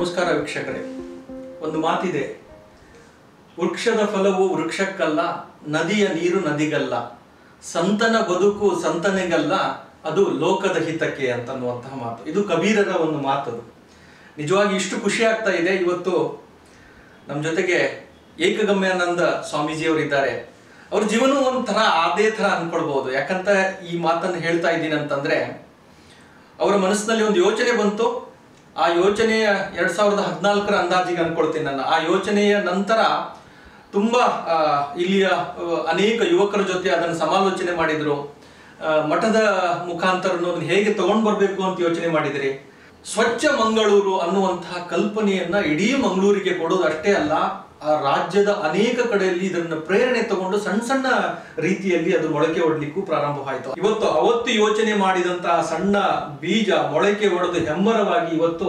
ನಮಸ್ಕಾರ ವೀಕ್ಷಕರೇ ಒಂದು ಮಾತಿದೆ ವೃಕ್ಷದ ಫಲವು ವೃಕ್ಷಕ್ಕಲ್ಲ ನದಿಯ ನೀರು ನದಿಗಲ್ಲ ಸಂತನ ಬದುಕು ಸಂತನೆಗಲ್ಲ ಅದು ಲೋಕದ ಹಿತಕ್ಕೆ ಅಂತನ್ನುವಂತಹ ಮಾತು ಇದು ಕಬೀರರ ಒಂದು ಮಾತದು ನಿಜವಾಗಿ ಇಷ್ಟು ಖುಷಿ ಆಗ್ತಾ ಇದೆ ಇವತ್ತು ನಮ್ಮ ಜೊತೆಗೆ ಏಕಗಮ್ಯಾನಂದ ಸ್ವಾಮೀಜಿಯವರಿದ್ದಾರೆ ಅವ್ರ ಜೀವನ ಒಂಥರ ಅದೇ ಥರ ಅನ್ಕೊಳ್ಬಹುದು ಯಾಕಂತ ಈ ಮಾತನ್ನು ಹೇಳ್ತಾ ಇದ್ದೀನಿ ಅಂತಂದ್ರೆ ಅವರ ಮನಸ್ಸಿನಲ್ಲಿ ಒಂದು ಯೋಚನೆ ಬಂತು ಆ ಯೋಚನೆಯ ಎರಡ್ ಸಾವಿರದ ಹದಿನಾಲ್ಕರ ಅಂದಾಜಿಗೆ ಅನ್ಕೊಳ್ತೀನಿ ನಾನು ಆ ಯೋಚನೆಯ ನಂತರ ತುಂಬಾ ಆ, ಇಲ್ಲಿಯ ಆ, ಅನೇಕ ಯುವಕರ ಜೊತೆ ಅದನ್ನು ಸಮಾಲೋಚನೆ ಮಾಡಿದ್ರು ಆ, ಮಠದ ಮುಖಾಂತರ ಅದನ್ನ ಹೇಗೆ ತಗೊಂಡ್ ಬರ್ಬೇಕು ಅಂತ ಯೋಚನೆ ಮಾಡಿದ್ರಿ ಸ್ವಚ್ಛ ಮಂಗಳೂರು ಅನ್ನುವಂತಹ ಕಲ್ಪನೆಯನ್ನ ಇಡೀ ಮಂಗಳೂರಿಗೆ ಕೊಡೋದು ಅಷ್ಟೇ ಅಲ್ಲ ಆ ರಾಜ್ಯದ ಅನೇಕ ಕಡೆಯಲ್ಲಿ ಇದನ್ನ ಪ್ರೇರಣೆ ತಗೊಂಡು ಸಣ್ಣ ಸಣ್ಣ ರೀತಿಯಲ್ಲಿ ಅದು ಮೊಳಕೆ ಒಡ್ಲಿಕ್ಕೂ ಪ್ರಾರಂಭವಾಯಿತು ಇವತ್ತು ಅವತ್ತು ಯೋಚನೆ ಮಾಡಿದಂತಹ ಸಣ್ಣ ಬೀಜ ಮೊಳಕೆ ಒಡೆದು ಹೆಮ್ಮರವಾಗಿ ಇವತ್ತು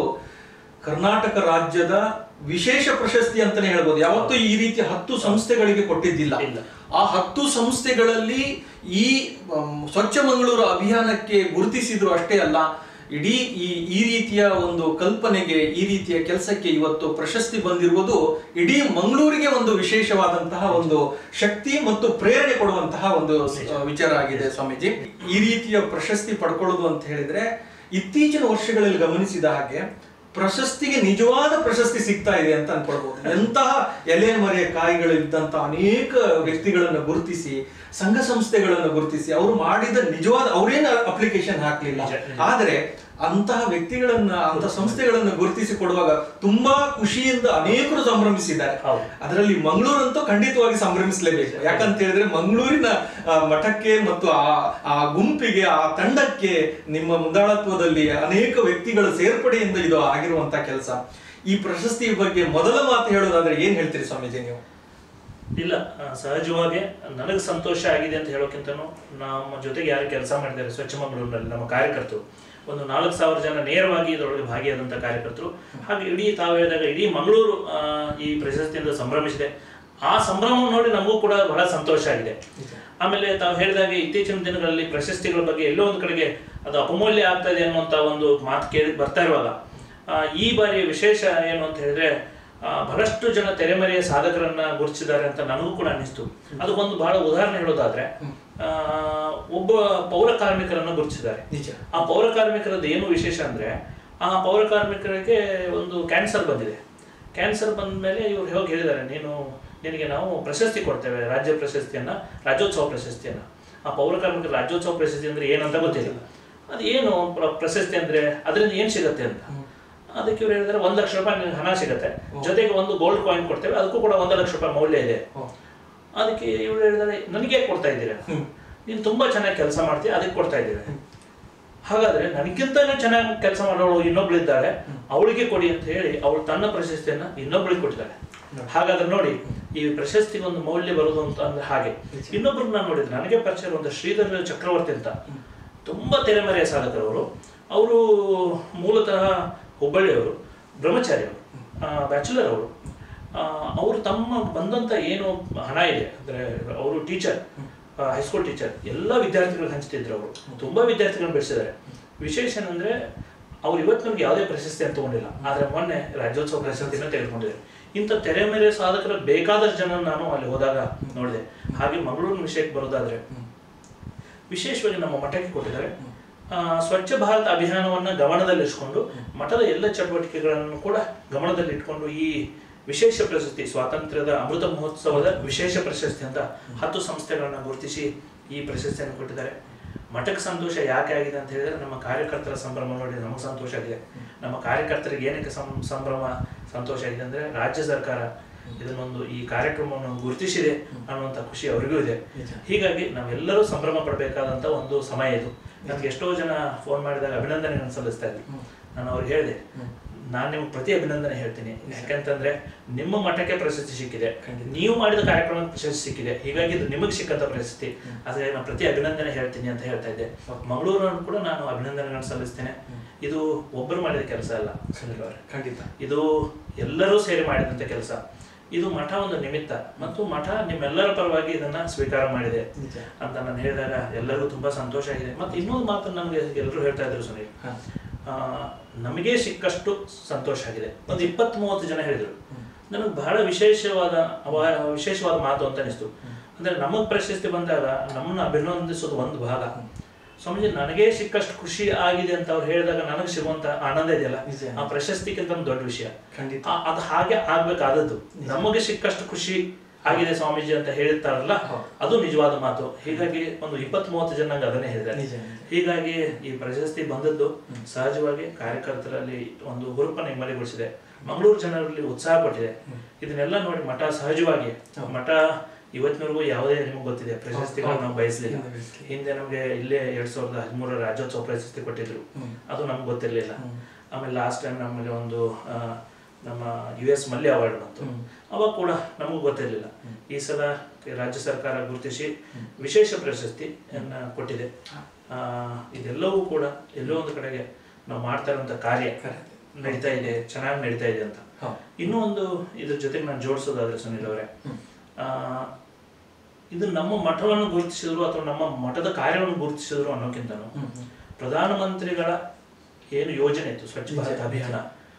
ಕರ್ನಾಟಕ ರಾಜ್ಯದ ವಿಶೇಷ ಪ್ರಶಸ್ತಿ ಅಂತಾನೆ ಹೇಳ್ಬೋದು ಯಾವತ್ತೂ ಈ ರೀತಿ ಹತ್ತು ಸಂಸ್ಥೆಗಳಿಗೆ ಕೊಟ್ಟಿದ್ದಿಲ್ಲ ಇಲ್ಲ. ಆ ಹತ್ತು ಸಂಸ್ಥೆಗಳಲ್ಲಿ ಈ ಮ್, ಸ್ವಚ್ಛ ಮಂಗಳೂರು ಅಭಿಯಾನಕ್ಕೆ ಗುರುತಿಸಿದ್ರು ಅಷ್ಟೇ ಅಲ್ಲ ಇಡೀ ಈ ಈ ರೀತಿಯ ಒಂದು ಕಲ್ಪನೆಗೆ ಈ ರೀತಿಯ ಕೆಲಸಕ್ಕೆ ಇವತ್ತು ಪ್ರಶಸ್ತಿ ಬಂದಿರುವುದು ಇಡೀ ಮಂಗಳೂರಿಗೆ ಒಂದು ವಿಶೇಷವಾದಂತಹ ಒಂದು ಶಕ್ತಿ ಮತ್ತು ಪ್ರೇರಣೆ ಕೊಡುವಂತಹ ಒಂದು ಆ, ವಿಚಾರ ಆಗಿದೆ ಸ್ವಾಮೀಜಿ ಈ ರೀತಿಯ ಪ್ರಶಸ್ತಿ ಪಡ್ಕೊಳ್ಳೋದು ಅಂತ ಹೇಳಿದ್ರೆ ಇತ್ತೀಚಿನ ವರ್ಷಗಳಲ್ಲಿ ಗಮನಿಸಿದ ಹಾಗೆ ಪ್ರಶಸ್ತಿಗೆ ನಿಜವಾದ ಪ್ರಶಸ್ತಿ ಸಿಗ್ತಾ ಇದೆ ಅಂತ ಅನ್ಕೊಳ್ಬಹುದು ಎಂತಹ ಎಲೆ ಮರೆಯ ಕಾಯಿಗಳಿದ್ದಂತ ಅನೇಕ ವ್ಯಕ್ತಿಗಳನ್ನ ಗುರುತಿಸಿ ಸಂಘ ಸಂಸ್ಥೆಗಳನ್ನ ಗುರುತಿಸಿ ಅವರು ಮಾಡಿದ ನಿಜವಾದ ಅವರೇನು ಅಪ್ಲಿಕೇಶನ್ ಹಾಕ್ಲಿಲ್ಲ ನಿಜ, ನಿಜ. ಆದ್ರೆ ಅಂತಹ ವ್ಯಕ್ತಿಗಳನ್ನ ಅಂತ ಸಂಸ್ಥೆಗಳನ್ನ ಗುರುತಿಸಿ ಕೊಡುವಾಗ ತುಂಬಾ ಖುಷಿಯಿಂದ ಅನೇಕರು ಸಂಭ್ರಮಿಸಿದ್ದಾರೆ ಹೌದು. ಅದರಲ್ಲಿ ಮಂಗಳೂರಂತೂ ಖಂಡಿತವಾಗಿ ಸಂಭ್ರಮಿಸಲೇಬೇಕು ಯಾಕಂತ ಹೇಳಿದ್ರೆ ಮಂಗಳೂರಿನ ಆ, ಮಠಕ್ಕೆ ಮತ್ತು ಆ ಆ ಗುಂಪಿಗೆ ಆ ತಂಡಕ್ಕೆ ನಿಮ್ಮ ಮುಂದಾಳತ್ವದಲ್ಲಿ ಅನೇಕ ವ್ಯಕ್ತಿಗಳ ಸೇರ್ಪಡೆಯಿಂದ ಇದು ಆಗಿರುವಂತ ಕೆಲಸ ಈ ಪ್ರಶಸ್ತಿ ಬಗ್ಗೆ ಮೊದಲ ಮಾತು ಹೇಳೋದಾದ್ರೆ ಏನ್ ಹೇಳ್ತೀರಿ ಸ್ವಾಮೀಜಿ ನೀವು ಇಲ್ಲ ಆ, ಸಹಜವಾಗಿ ನನಗೆ ಸಂತೋಷ ಆಗಿದೆ ಅಂತ ಹೇಳೋಕ್ಕಿಂತನೂ ನಮ್ಮ ಜೊತೆಗೆ ಯಾರು ಕೆಲಸ ಮಾಡಿದ್ದಾರೆ ಸ್ವಚ್ಛ ಮಂಗಳೂರಿನಲ್ಲಿ ನಮ್ಮ ಕಾರ್ಯಕರ್ತರು ಒಂದು ನಾಲ್ಕು ಸಾವಿರ ಜನ ನೇರವಾಗಿ ಇದರೊಳಗೆ ಭಾಗಿಯಾದಂಥ ಕಾರ್ಯಕರ್ತರು ಹಾಗೆ ಇಡೀ ತಾವು ಹೇಳಿದಾಗ ಇಡೀ ಮಂಗಳೂರು ಆ, ಈ ಪ್ರಶಸ್ತಿಯಿಂದ ಸಂಭ್ರಮಿಸಿದೆ ಆ ಸಂಭ್ರಮ ನೋಡಿ ನಮಗೂ ಕೂಡ ಬಹಳ ಸಂತೋಷ ಆಗಿದೆ ಆಮೇಲೆ ತಾವು ಹೇಳಿದಾಗ ಇತ್ತೀಚಿನ ದಿನಗಳಲ್ಲಿ ಪ್ರಶಸ್ತಿಗಳ ಬಗ್ಗೆ ಎಲ್ಲೋ ಒಂದು ಕಡೆಗೆ ಅದು ಅಪಮೂಲ್ಯ ಆಗ್ತಾ ಇದೆ ಅನ್ನುವಂಥ ಒಂದು ಮಾತು ಕೇಳಿ ಬರ್ತಾ ಇರುವಾಗ ಆ, ಈ ಬಾರಿ ವಿಶೇಷ ಏನು ಅಂತ ಹೇಳಿದ್ರೆ ಆ, ಬಹಳಷ್ಟು ಜನ ತೆರೆಮರೆಯ ಸಾಧಕರನ್ನ ಗುರುತಿಸಿದ್ದಾರೆ ಅಂತ ನನಗೂ ಕೂಡ ಅನಿಸ್ತು ಅದಕ್ಕೊಂದು ಬಹಳ ಉದಾಹರಣೆ ಹೇಳೋದಾದ್ರೆ ಆ, ಒಬ್ಬ ಪೌರ ಕಾರ್ಮಿಕರನ್ನ ಗುರುತಿಸಿದ್ದಾರೆ ನಿಜ ಆ ಪೌರ ಕಾರ್ಮಿಕರದ್ದು ಏನು ವಿಶೇಷ ಅಂದ್ರೆ ಆ ಪೌರ ಕಾರ್ಮಿಕರಿಗೆ ಒಂದು ಕ್ಯಾನ್ಸರ್ ಬಂದಿದೆ ಕ್ಯಾನ್ಸರ್ ಬಂದ ಮೇಲೆ ಇವ್ರು ಹೋಗಿ ಹೇಳಿದ್ದಾರೆ ನೀನು ನಿನಗೆ ನಾವು ಪ್ರಶಸ್ತಿ ಕೊಡ್ತೇವೆ ರಾಜ್ಯ ಪ್ರಶಸ್ತಿಯನ್ನ ರಾಜ್ಯೋತ್ಸವ ಪ್ರಶಸ್ತಿಯನ್ನ ಆ ಪೌರ ಕಾರ್ಮಿಕರ ರಾಜ್ಯೋತ್ಸವ ಪ್ರಶಸ್ತಿ ಅಂದ್ರೆ ಏನಂತ ಗೊತ್ತಿಲ್ಲ ಅದು ಏನು ಪ್ರ- ಪ್ರಶಸ್ತಿ ಅಂದ್ರೆ ಅದರಿಂದ ಏನ್ ಸಿಗತ್ತೆ ಅಂತ ಅದಕ್ಕೆ ಇವ್ರು ಹೇಳಿದ್ರೆ ಒಂದ್ ಲಕ್ಷ ರೂಪಾಯಿ ನಿನಗೆ ಹಣ ಸಿಗತ್ತೆ ಜೊತೆಗೆ ಒಂದು ಗೋಲ್ಡ್ ಕಾಯಿನ್ ಕೊಡ್ತೇವೆ ಅದಕ್ಕೂ ಕೂಡ ಒಂದು ಲಕ್ಷ ರೂಪಾಯಿ ಮೌಲ್ಯ ಇದೆ ಓ. ಅದಕ್ಕೆ ಇವ್ರು ಹೇಳಿದ್ದಾರೆ ನನಗೆ ಕೊಡ್ತಾ ಇದ್ದೀರಾ ನೀನು ತುಂಬಾ ಚೆನ್ನಾಗಿ ಕೆಲಸ ಮಾಡ್ತೀಯ ಅದಕ್ಕೆ ಕೊಡ್ತಾ ಇದ್ದೀರಾ ಹಾಗಾದ್ರೆ ನನಗಿಂತನೂ ಚೆನ್ನಾಗಿ ಕೆಲಸ ಮಾಡೋಳು ಇನ್ನೊಬ್ಳು ಇದ್ದಾಳೆ ಅವಳಿಗೆ ಕೊಡಿ ಅಂತ ಹೇಳಿ ಅವಳು ತನ್ನ ಪ್ರಶಸ್ತಿಯನ್ನ ಇನ್ನೊಬ್ಳಿಗೆ ಕೊಟ್ಟಿದ್ದಾಳೆ ಹಾಗಾದ್ರೆ ನೋಡಿ ಈ ಪ್ರಶಸ್ತಿಗೆ ಒಂದು ಮೌಲ್ಯ ಬರುವುದು ಅಂತ ಅಂದ್ರೆ ಹಾಗೆ ಇನ್ನೊಬ್ರು ನಾನು ನೋಡಿದ್ರೆ ನನಗೆ ಪರಿಚಯ ಒಂದು ಶ್ರೀಧರ ಚಕ್ರವರ್ತಿ ಅಂತ ತುಂಬಾ ತೆರೆಮರೆಯ ಸಾಧಕರವರು ಅವರು ಮೂಲತಃ ಹುಬ್ಬಳ್ಳಿಯವರು ಬ್ರಹ್ಮಚಾರಿಯವರು ಬ್ಯಾಚುಲರ್ ಅವರು ಅವರು ತಮ್ಮ ಬಂದಂತ ಏನು ಹಣ ಇದೆ ಅಂದ್ರೆ ಅವರು ಟೀಚರ್ ಹೈಸ್ಕೂಲ್ ಟೀಚರ್ ಎಲ್ಲ ವಿದ್ಯಾರ್ಥಿಗಳಿಗೆ ಹಂಚ್ತಿದ್ರು ಅವರು ತುಂಬಾ ವಿದ್ಯಾರ್ಥಿಗಳನ್ನ ಬೆಳೆಸಿದ್ದಾರೆ ವಿಶೇಷ ಏನಂದ್ರೆ ಅವ್ರು ಇವತ್ತು ನಮ್ಗೆ ಯಾವುದೇ ಪ್ರಶಸ್ತಿ ಅಂತ ತಗೊಂಡಿಲ್ಲ ಆದ್ರೆ ಮೊನ್ನೆ ರಾಜ್ಯೋತ್ಸವ ಪ್ರಶಸ್ತಿನ ತೆಗೆದುಕೊಂಡಿದ್ದಾರೆ ಇಂಥ ತೆರೆ ಮೇಲೆ ಸಾಧಕರ ಬೇಕಾದಷ್ಟು ಜನ ನಾನು ಅಲ್ಲಿ ಹೋದಾಗ ನೋಡಿದೆ ಹಾಗೆ ಮಂಗಳೂರಿನ ವಿಷಯಕ್ಕೆ ಬರೋದಾದ್ರೆ ವಿಶೇಷವಾಗಿ ನಮ್ಮ ಮಠಕ್ಕೆ ಕೊಟ್ಟಿದ್ದಾರೆ ಆ, ಸ್ವಚ್ಛ ಭಾರತ್ ಅಭಿಯಾನವನ್ನ ಗಮನದಲ್ಲಿಟ್ಕೊಂಡು ಮಠದ ಎಲ್ಲ ಚಟುವಟಿಕೆಗಳನ್ನು ಕೂಡ ಗಮನದಲ್ಲಿ ಇಟ್ಕೊಂಡು ಈ ವಿಶೇಷ ಪ್ರಶಸ್ತಿ ಸ್ವಾತಂತ್ರ್ಯದ ಅಮೃತ ಮಹೋತ್ಸವದ ವಿಶೇಷ ಪ್ರಶಸ್ತಿ ಅಂತ ಹತ್ತು ಸಂಸ್ಥೆಗಳನ್ನ ಗುರುತಿಸಿ ಈ ಪ್ರಶಸ್ತಿಯನ್ನು ಕೊಟ್ಟಿದ್ದಾರೆ ಮಠಕ್ಕೆ ಸಂತೋಷ ಯಾಕೆ ಆಗಿದೆ ಅಂತ ಹೇಳಿದ್ರೆ ನಮ್ಮ ಕಾರ್ಯಕರ್ತರ ಸಂಭ್ರಮ ನೋಡಿ ನಮಗೆ ಸಂತೋಷ ಆಗಿದೆ ನಮ್ಮ ಕಾರ್ಯಕರ್ತರಿಗೆ ಏನಕ್ಕೆ ಸಂ- ಸಂಭ್ರಮ ಸಂತೋಷ ಆಗಿದೆ ಅಂದ್ರೆ ರಾಜ್ಯ ಸರ್ಕಾರ ಇದನ್ನೊಂದು ಈ ಕಾರ್ಯಕ್ರಮವನ್ನು ಗುರುತಿಸಿದೆ ಅನ್ನುವಂಥ ಖುಷಿ ಅವರಿಗೂ ಇದೆ ಹೀಗಾಗಿ ನಾವೆಲ್ಲರೂ ಸಂಭ್ರಮ ಪಡಬೇಕಾದಂತ ಒಂದು ಸಮಯ ಇದು ನಮ್ಗೆ ಎಷ್ಟೋ ಜನ ಫೋನ್ ಮಾಡಿದಾಗ ಅಭಿನಂದನೆಗಳನ್ನು ಸಲ್ಲಿಸ್ತಾ ಇದ್ರು ನಾನು ಅವ್ರಿಗೆ ಹೇಳಿದೆ ನಾನು ನಿಮ್ಗೆ ಪ್ರತಿ ಅಭಿನಂದನೆ ಹೇಳ್ತೀನಿ ಯಾಕಂತಂದ್ರೆ ನಿಮ್ಮ ಮಠಕ್ಕೆ ಪ್ರಶಸ್ತಿ ಸಿಕ್ಕಿದೆ ನೀವು ಮಾಡಿದ ಕಾರ್ಯಕ್ರಮಕ್ಕೆ ಪ್ರಶಸ್ತಿ ಸಿಕ್ಕಿದೆ ಹೀಗಾಗಿ ಇದು ನಿಮಗೆ ಸಿಕ್ಕಂತ ಪ್ರಶಸ್ತಿ ಆದ್ರೆ ನಾನು ಪ್ರತಿ ಅಭಿನಂದನೆ ಹೇಳ್ತೀನಿ ಅಂತ ಹೇಳ್ತಾ ಇದ್ದೆ ಮಂಗಳೂರನ್ನು ಕೂಡ ನಾನು ಅಭಿನಂದನೆಗಳನ್ನು ಸಲ್ಲಿಸ್ತೇನೆ ಇದು ಒಬ್ಬರು ಮಾಡಿದ ಕೆಲಸ ಅಲ್ಲ ಸುನಿಲ್ ಅವರೇ ಖಂಡಿತ ಇದು ಎಲ್ಲರೂ ಸೇರಿ ಮಾಡಿದಂತ ಕೆಲಸ ಇದು ಮಠ ಒಂದು ನಿಮಿತ್ತ ಮತ್ತು ಮಠ ನಿಮ್ಮೆಲ್ಲರ ಪರವಾಗಿ ಇದನ್ನ ಸ್ವೀಕಾರ ಮಾಡಿದೆ ನಿಜ. ಅಂತ ನಾನು ಹೇಳಿದಾಗ ಎಲ್ಲರಿಗೂ ತುಂಬಾ ಸಂತೋಷ ಆಗಿದೆ ಮತ್ತೆ ಇನ್ನೊಂದು ಮಾತು ನಮ್ಗೆ ಎಲ್ಲರೂ ಹೇಳ್ತಾ ಇದ್ರು ಸುನೀಲ್ ಹ. ಆ, ನಮಗೆ ಸಿಕ್ಕಷ್ಟು ಸಂತೋಷ ಆಗಿದೆ ಒಂದು ಇಪ್ಪತ್ತ್ ಮೂವತ್ತು ಜನ ಹೇಳಿದರು ನನಗೆ ಬಹಳ ವಿಶೇಷವಾದ ಅವ- ವಿಶೇಷವಾದ ಮಾತು ಅಂತ ಅನಿಸ್ತು ಅಂದ್ರೆ ನಮಗ್ ಪ್ರಶಸ್ತಿ ಬಂದಾಗ ನಮ್ಮನ್ನ ಅಭಿನಂದಿಸೋದು ಒಂದು ಭಾಗ ಸ್ವಾಮೀಜಿ ನನಗೆ ಸಿಕ್ಕಷ್ಟು ಖುಷಿ ಆಗಿದೆ ಅಂತ ಅವ್ರು ಹೇಳಿದಾಗ ನನಗೆ ಸಿಗುವಂತ ಆನಂದ ಇದೆಯಲ್ಲ ನಿಜ. ಆ ಪ್ರಶಸ್ತಿಗಿಂತ ಒಂದು ದೊಡ್ಡ ವಿಷಯ ಖಂಡಿತ ಆ- ಅದು ಹಾಗೆ ಆಗ್ಬೇಕಾದದ್ದು ನಮಗೆ ಸಿಕ್ಕಷ್ಟು ಖುಷಿ ಆಗಿದೆ ಸ್ವಾಮೀಜಿ ಅಂತ ಹೇಳ್ತಾರಲ್ಲ ಹೌದು. ಅದು ನಿಜವಾದ ಮಾತು ಹೀಗಾಗಿ ಒಂದು ಇಪ್ಪತ್ತ್ ಮೂವತ್ತು ಜನ ನಂಗೆ ಅದನ್ನೇ ಹೇಳಿದ್ದಾರೆ ನಿಜ ನಿಜ. ಹೀಗಾಗಿ ಈ ಪ್ರಶಸ್ತಿ ಬಂದದ್ದು ಸಹಜವಾಗಿ ಕಾರ್ಯಕರ್ತರಲ್ಲಿ ಒಂದು ಹುರುಪನ್ನು ಇಮ್ಮಡಿಗೊಳಿಸಿದೆ ಮಂಗಳೂರು ಜನರಲ್ಲಿ ಉತ್ಸಾಹ ಕೊಟ್ಟಿದೆ ಇದನ್ನೆಲ್ಲ ನೋಡಿ ಮಠ ಸಹಜವಾಗಿ ಮಠ ಇವತ್ತಿನವರೆಗೂ ಯಾವುದೇ ನಿಮ್ಗೆ ಗೊತ್ತಿದೆ ಪ್ರಶಸ್ತಿಗಳನ್ನ ನಾವು ಬಯಸಲಿಲ್ಲ ಹಿಂದೆ ಬಯಸ್ಲಿಲ್ಲ. ಹಿಂದೆ ನಮಗೆ ಇಲ್ಲೇ ಎರಡ್ ಸಾವಿರದ ಹದಿಮೂರರ ರಾಜ್ಯೋತ್ಸವ ಪ್ರಶಸ್ತಿ ಕೊಟ್ಟಿದ್ರು ಅದು ನಮ್ಗೆ ಗೊತ್ತಿರಲಿಲ್ಲ ಆಮೇಲೆ ಲಾಸ್ಟ್ ಟೈಮ್ ನಮಗೆ ಒಂದು ಆ, ನಮ್ಮ ಯು ಎಸ್ ಮಲ್ಯ ಅವಾರ್ಡ್ ಬಂತು ಅವಾಗ ಕೂಡ ನಮಗೂ ಗೊತ್ತಿರಲಿಲ್ಲ ಈ ಸಲ ರಾಜ್ಯ ಸರ್ಕಾರ ಗುರುತಿಸಿ ವಿಶೇಷ ಪ್ರಶಸ್ತಿ ಕೊಟ್ಟಿದೆ ಆ, ಇದೆಲ್ಲವೂ ಕೂಡ ಎಲ್ಲೋ ಒಂದು ಕಡೆಗೆ ನಾವು ಮಾಡ್ತಾ ಇರುವಂತ ಕಾರ್ಯ Correct. ನಡೀತಾ ಇದೆ ಚೆನ್ನಾಗಿ ನಡೀತಾ ಇದೆ ಅಂತ ಹೌದು. ಇನ್ನೂ ಒಂದು ಇದ್ರ ಜೊತೆಗೆ ನಾನು ಜೋಡಿಸೋದಾದ್ರೆ ಸುನಿಲ್ ಅವರೇ ಆ, ಇದು ನಮ್ಮ ಮಠವನ್ನು ಗುರುತಿಸಿದ್ರು ಅಥವಾ ನಮ್ಮ ಮಠದ ಕಾರ್ಯವನ್ನು ಗುರುತಿಸಿದ್ರು ಅನ್ನೋಕ್ಕಿಂತನೂ ಪ್ರಧಾನಮಂತ್ರಿಗಳ ಏನು ಯೋಜನೆ ಇತ್ತು ಸ್ವಚ್ಛ ಭಾರತ್ ಅಭಿಯಾನ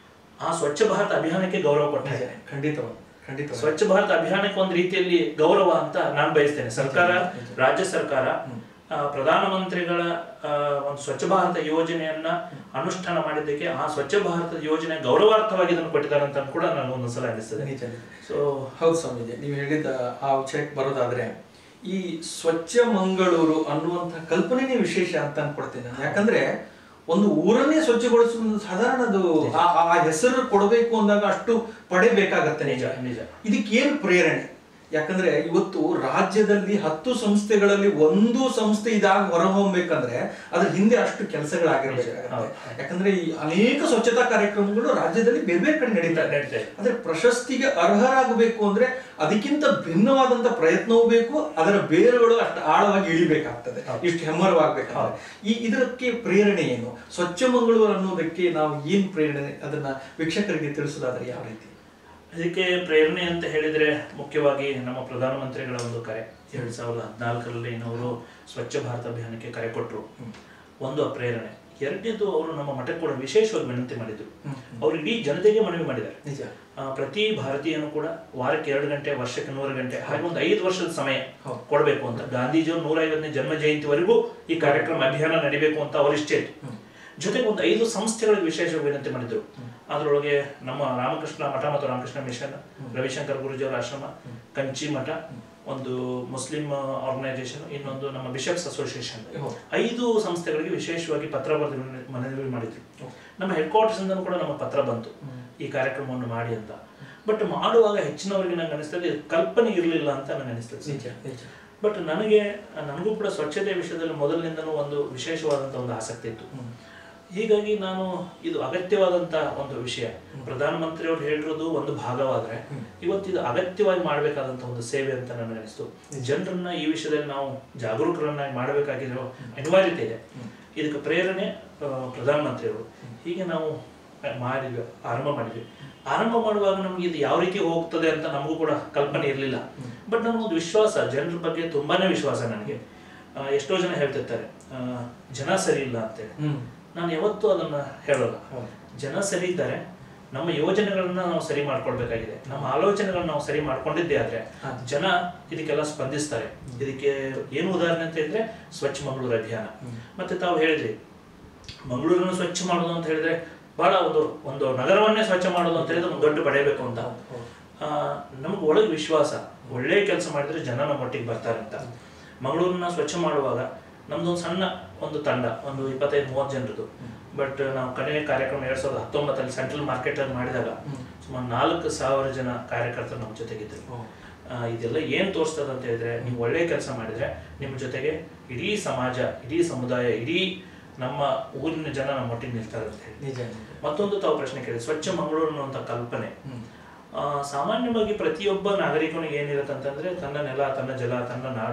ಆ ಸ್ವಚ್ಛ ಭಾರತ ಅಭಿಯಾನಕ್ಕೆ ಗೌರವ ಕೊಟ್ಟ ನಿಜ. ಖಂಡಿತವಾಗಿ ಖಂಡಿತ ಸ್ವಚ್ಛ ಭಾರತ ಅಭಿಯಾನಕ್ಕೆ ಒಂದು ರೀತಿಯಲ್ಲಿ ಗೌರವ ಅಂತ ನಾನು ಬಯಸ್ತೇನೆ ಸರ್ಕಾರ ರಾಜ್ಯ ಸರ್ಕಾರ ಆ, ಪ್ರಧಾನಮಂತ್ರಿಗಳ ಆ, ಒಂದು ಸ್ವಚ್ಛ ಭಾರತ ಯೋಜನೆಯನ್ನ ಅನುಷ್ಠಾನ ಮಾಡಿದ್ದಕ್ಕೆ ಆ ಸ್ವಚ್ಛ ಭಾರತ ಯೋಜನೆ ಗೌರವಾರ್ಥವಾಗಿ ಇದನ್ನು ಕೊಟ್ಟಿದ್ದಾರೆ ಅಂತ ಕೂಡ ನನಗೆ ಒಂದೊಂದ್ಸಲ ಅನಿಸ್ತದೆ ನಿಜ ನಿಜ. ಸೊ ಹೌದು ಸ್ವಾಮೀಜಿ ನೀವು ಹೇಳಿದ ಆ ವಿಷಯಕ್ಕೆ ಬರೋದಾದ್ರೆ ಈ ಸ್ವಚ್ಛ ಮಂಗಳೂರು ಅನ್ನುವಂಥ ಕಲ್ಪನೆನೇ ವಿಶೇಷ ಅಂತ ಅನ್ಕೊಡ್ತೇನೆ ನಾನು ಯಾಕಂದ್ರೆ ಒಂದು ಊರನ್ನೇ ಸ್ವಚ್ಛಗೊಳಿಸುವುದು ಸಾಧಾರಣ ಅದು ಆ- ಆ ಹೆಸರು ಕೊಡಬೇಕು ಅಂದಾಗ ಅಷ್ಟು ಪಡೆಬೇಕಾಗತ್ತೆ ನಿಜ ನಿಜ ನಿಜ ಇದಕ್ಕೆ ಏನು ಪ್ರೇರಣೆ ಯಾಕಂದ್ರೆ ಇವತ್ತು ರಾಜ್ಯದಲ್ಲಿ ಹತ್ತು ಸಂಸ್ಥೆಗಳಲ್ಲಿ ಒಂದು ಸಂಸ್ಥೆ ಇದಾಗ ಹೊರಹೊಮ್ಮಬೇಕಂದ್ರೆ ಅದ್ರ ಹಿಂದೆ ಅಷ್ಟು ಕೆಲಸಗಳಾಗಿರ್ಬೇಕಾಗತ್ತೆ ಹೌದು. ಯಾಕಂದ್ರೆ ಈ ಅನೇಕ ಸ್ವಚ್ಛತಾ ಕಾರ್ಯಕ್ರಮಗಳು ರಾಜ್ಯದಲ್ಲಿ ಬೇರೆ ಬೇರೆ ಕಡೆ ನಡೀತಾ ಇದೆ ನಡೀತಾ ಇದೆ. ಆದ್ರೆ ಪ್ರಶಸ್ತಿಗೆ ಅರ್ಹರಾಗಬೇಕು ಅಂದ್ರೆ ಅದಕ್ಕಿಂತ ಭಿನ್ನವಾದಂತ ಪ್ರಯತ್ನವೂ ಬೇಕು ಅದರ ಬೇರುಗಳು ಅಷ್ಟು ಆಳವಾಗಿ ಇಳಿಬೇಕಾಗ್ತದೆ ಇಷ್ಟು ಹೆಮ್ಮರವಾಗಬೇಕಾದ್ರೆ ಈ ಇದಕ್ಕೆ ಪ್ರೇರಣೆ ಏನು ಸ್ವಚ್ಛ ಮಂಗಳೂರು ಅನ್ನೋದಕ್ಕೆ ನಾವು ಏನ್ ಪ್ರೇರಣೆ ಅದನ್ನ ವೀಕ್ಷಕರಿಗೆ ತಿಳಿಸೋದಾದ್ರೆ ಯಾವ ರೀತಿ ಅದಕ್ಕೆ ಪ್ರೇರಣೆ ಅಂತ ಹೇಳಿದ್ರೆ ಮುಖ್ಯವಾಗಿ ನಮ್ಮ ಪ್ರಧಾನಮಂತ್ರಿಗಳ ಒಂದು ಕರೆ ಎರಡ್ ಸಾವಿರದ ಹದಿನಾಲ್ಕರಲ್ಲಿ ಅವರು ಸ್ವಚ್ಛ ಭಾರತ ಅಭಿಯಾನಕ್ಕೆ ಕರೆ ಕೊಟ್ಟರು ಒಂದು ಆ ಪ್ರೇರಣೆ ಎರಡನೇದು ಅವರು ನಮ್ಮ ಮಠಕ್ಕೆ ಕೂಡ ವಿಶೇಷವಾಗಿ ವಿನಂತಿ ಮಾಡಿದ್ರು ಅವರು ಇಡೀ ಜನತೆಗೆ ಮನವಿ ಮಾಡಿದ್ದಾರೆ ನಿಜ ಆ, ಪ್ರತಿ ಭಾರತೀಯನು ಕೂಡ ವಾರಕ್ಕೆ ಎರಡು ಗಂಟೆ ವರ್ಷಕ್ಕೆ ನೂರು ಗಂಟೆ ಹಾಗೆ ಒಂದು ಐದು ವರ್ಷದ ಸಮಯ ಹೌದು. ಕೊಡಬೇಕು ಅಂತ ಗಾಂಧೀಜಿಯವರು ನೂರ ಐವತ್ತನೇ ಜನ್ಮ ಜಯಂತಿವರೆಗೂ ಈ ಕಾರ್ಯಕ್ರಮ ಅಭಿಯಾನ ನಡಿಬೇಕು ಅಂತ ಅವರಿಷ್ಟೇ ಇತ್ತು ಜೊತೆಗೆ ಒಂದು ಐದು ಸಂಸ್ಥೆಗಳಿಗೆ ವಿಶೇಷ ವಿನಂತಿ ಮಾಡಿದ್ರು ಅದರೊಳಗೆ ನಮ್ಮ ರಾಮಕೃಷ್ಣ ಮಠ ಮತ್ತು ರಾಮಕೃಷ್ಣ ಮಿಷನ್ ರವಿಶಂಕರ್ ಗುರುಜಿಯವರ ಆಶ್ರಮ ಕಂಚಿ ಮಠ ಒಂದು ಮುಸ್ಲಿಂ ಆರ್ಗನೈಸೇಷನ್ ಇನ್ನೊಂದು ನಮ್ಮ ಬಿಷಪ್ಸ್ ಅಸೋಸಿಯೇಷನ್ ಹೌದು. ಐದು ಸಂಸ್ಥೆಗಳಿಗೆ ವಿಶೇಷವಾಗಿ ಪತ್ರ ಬರೆದು ವಿನ- ಮನವಿ ಮಾಡಿದ್ರು ನಮ್ಮ ಹೆಡ್ ಕ್ವಾರ್ಟರ್ಸ್ ಇಂದ ಕೂಡ ನಮ್ಮ ಪತ್ರ ಬಂತು ಈ ಕಾರ್ಯಕ್ರಮವನ್ನು ಮಾಡಿ ಅಂತ ಬಟ್ ಮಾಡುವಾಗ ಹೆಚ್ಚಿನವರಿಗೆ ನಂಗೆ ಅನಿಸ್ತದೆ ಇದು ಕಲ್ಪನೆ ಇರಲಿಲ್ಲ ಅಂತ ನನಗೆ ಅನಿಸ್ತದೆ ನಿಜ ನಿಜ ಬಟ್ ನನಗೆ ನನಗೂ ಕೂಡ ಸ್ವಚ್ಛತೆ ವಿಷಯದಲ್ಲಿ ಮೊದಲಿನಿಂದನೂ ಒಂದು ವಿಶೇಷವಾದಂಥ ಒಂದು ಆಸಕ್ತಿ ಇತ್ತು ಹೀಗಾಗಿ ನಾನು ಇದು ಅಗತ್ಯವಾದಂತ ಒಂದು ವಿಷಯ ಪ್ರಧಾನಮಂತ್ರಿಯವರು ಹೇಳಿರೋದು ಒಂದು ಭಾಗವಾದ್ರೆ ಇವತ್ತು ಇದು ಅಗತ್ಯವಾಗಿ ಮಾಡಬೇಕಾದಂತ ಒಂದು ಸೇವೆ ಅಂತ ನನಗೆ ಅನಿಸ್ತು ಜನರನ್ನ ಈ ವಿಷಯದಲ್ಲಿ ನಾವು ಜಾಗರೂಕರನ್ನಾಗಿ ಮಾಡಬೇಕಾಗಿರೋ ಅನಿವಾರ್ಯತೆ ಇದೆ ಇದಕ್ಕೆ ಪ್ರೇರಣೆ ಆ, ಪ್ರಧಾನಮಂತ್ರಿಯವರು ಹೀಗೆ ನಾವು ಮಾಡಿದ್ವಿ ಆರಂಭ ಮಾಡಿದ್ವಿ ಆರಂಭ ಮಾಡುವಾಗ ನಮ್ಗೆ ಇದು ಯಾವ ರೀತಿ ಹೋಗ್ತದೆ ಅಂತ ನಮಗೂ ಕೂಡ ಕಲ್ಪನೆ ಇರಲಿಲ್ಲ ಬಟ್ ನನಗೊಂದು ವಿಶ್ವಾಸ ಜನರ ಬಗ್ಗೆ ತುಂಬಾನೇ ವಿಶ್ವಾಸ ನನಗೆ ಆ, ಎಷ್ಟೋ ಜನ ಹೇಳ್ತಿರ್ತಾರೆ ಆ, ಜನ ಸರಿ ಇಲ್ಲ ಅಂತೇಳಿ ಹ್ಮ್ ನಾನು ಯಾವತ್ತೂ ಅದನ್ನ ಹೇಳೋಲ್ಲ ಹೌದು. ಜನ ಸರಿ ಇದ್ದಾರೆ ನಮ್ಮ ಯೋಜನೆಗಳನ್ನ ನಾವು ಸರಿ ಮಾಡ್ಕೊಳ್ಬೇಕಾಗಿದೆ ನಮ್ಮ ಆಲೋಚನೆಗಳನ್ನ ನಾವು ಸರಿ ಮಾಡ್ಕೊಂಡಿದ್ದೇ ಆದ್ರೆ ಜನ ಇದಕ್ಕೆಲ್ಲ ಸ್ಪಂದಿಸ್ತಾರೆ ಇದಕ್ಕೆ ಏನು ಉದಾಹರಣೆ ಅಂತ ಹೇಳಿದ್ರೆ ಸ್ವಚ್ಛ ಮಂಗಳೂರು ಅಭಿಯಾನ ಮತ್ತೆ ತಾವು ಹೇಳಿದ್ರಿ ಮಂಗಳೂರನ್ನು ಸ್ವಚ್ಛ ಮಾಡೋದು ಅಂತ ಹೇಳಿದ್ರೆ ಬಹಳ ಒಂದು ಒಂದು ನಗರವನ್ನೇ ಸ್ವಚ್ಛ ಮಾಡೋದು ಅಂತ ಹೇಳಿದ್ರೆ ಒಂದು ದೊಡ್ಡ ಪಡೆಯಬೇಕು ಅಂತ ಆ, ನಮ್ಗೆ ಒಳಗೆ ವಿಶ್ವಾಸ ಒಳ್ಳೆ ಕೆಲಸ ಮಾಡಿದ್ರೆ ಜನ ನಮ್ಮ ಒಟ್ಟಿಗೆ ಬರ್ತಾರೆ ಅಂತ ಮಂಗಳೂರನ್ನ ಸ್ವಚ್ಛ ಮಾಡುವಾಗ ನಮ್ದೊಂದು ಸಣ್ಣ ಒಂದು ತಂಡ ಒಂದು ಇಪ್ಪತ್ತೈದು ಮೂವತ್ತು ಜನರದು ಬಟ್ ನಾವು ಕಡೆಯ ಕಾರ್ಯಕ್ರಮ ಎರಡ್ ಸಾವಿರದ ಹತ್ತೊಂಬತ್ತಲ್ಲಿ ಸೆಂಟ್ರಲ್ ಮಾರ್ಕೆಟ್ ಅಲ್ಲಿ ಮಾಡಿದಾಗ ಸುಮಾರು ನಾಲ್ಕು ಸಾವಿರ ಜನ ಕಾರ್ಯಕರ್ತರು ನಮ್ಮ ಜೊತೆಗಿದ್ರು ಆ, ಇದೆಲ್ಲ ಏನ್ ತೋರಿಸ್ತದೆ ಅಂತ ಹೇಳಿದ್ರೆ ನೀವು ಒಳ್ಳೆ ಕೆಲಸ ಮಾಡಿದ್ರೆ ನಿಮ್ಮ ಜೊತೆಗೆ ಇಡೀ ಸಮಾಜ ಇಡೀ ಸಮುದಾಯ ಇಡೀ ನಮ್ಮ ಊರಿನ ಜನ ನಮ್ಮ ಒಟ್ಟಿಗೆ ನಿಲ್ತಾರೆ ಅಂತ ಹೇಳಿ ನಿಜ ಮತ್ತೊಂದು ತಾವು ಪ್ರಶ್ನೆ ಕೇಳಿ ಸ್ವಚ್ಛ ಮಂಗಳೂರು ಅನ್ನುವಂಥ ಕಲ್ಪನೆ ಆ, ಸಾಮಾನ್ಯವಾಗಿ ಪ್ರತಿಯೊಬ್ಬ ನಾಗರಿಕನಿಗೆ ಏನಿರುತ್ತೆ ಅಂತಂದ್ರೆ ತನ್ನ ನೆಲ ತನ್ನ ಜಲ ತನ್ನ ನಾಡು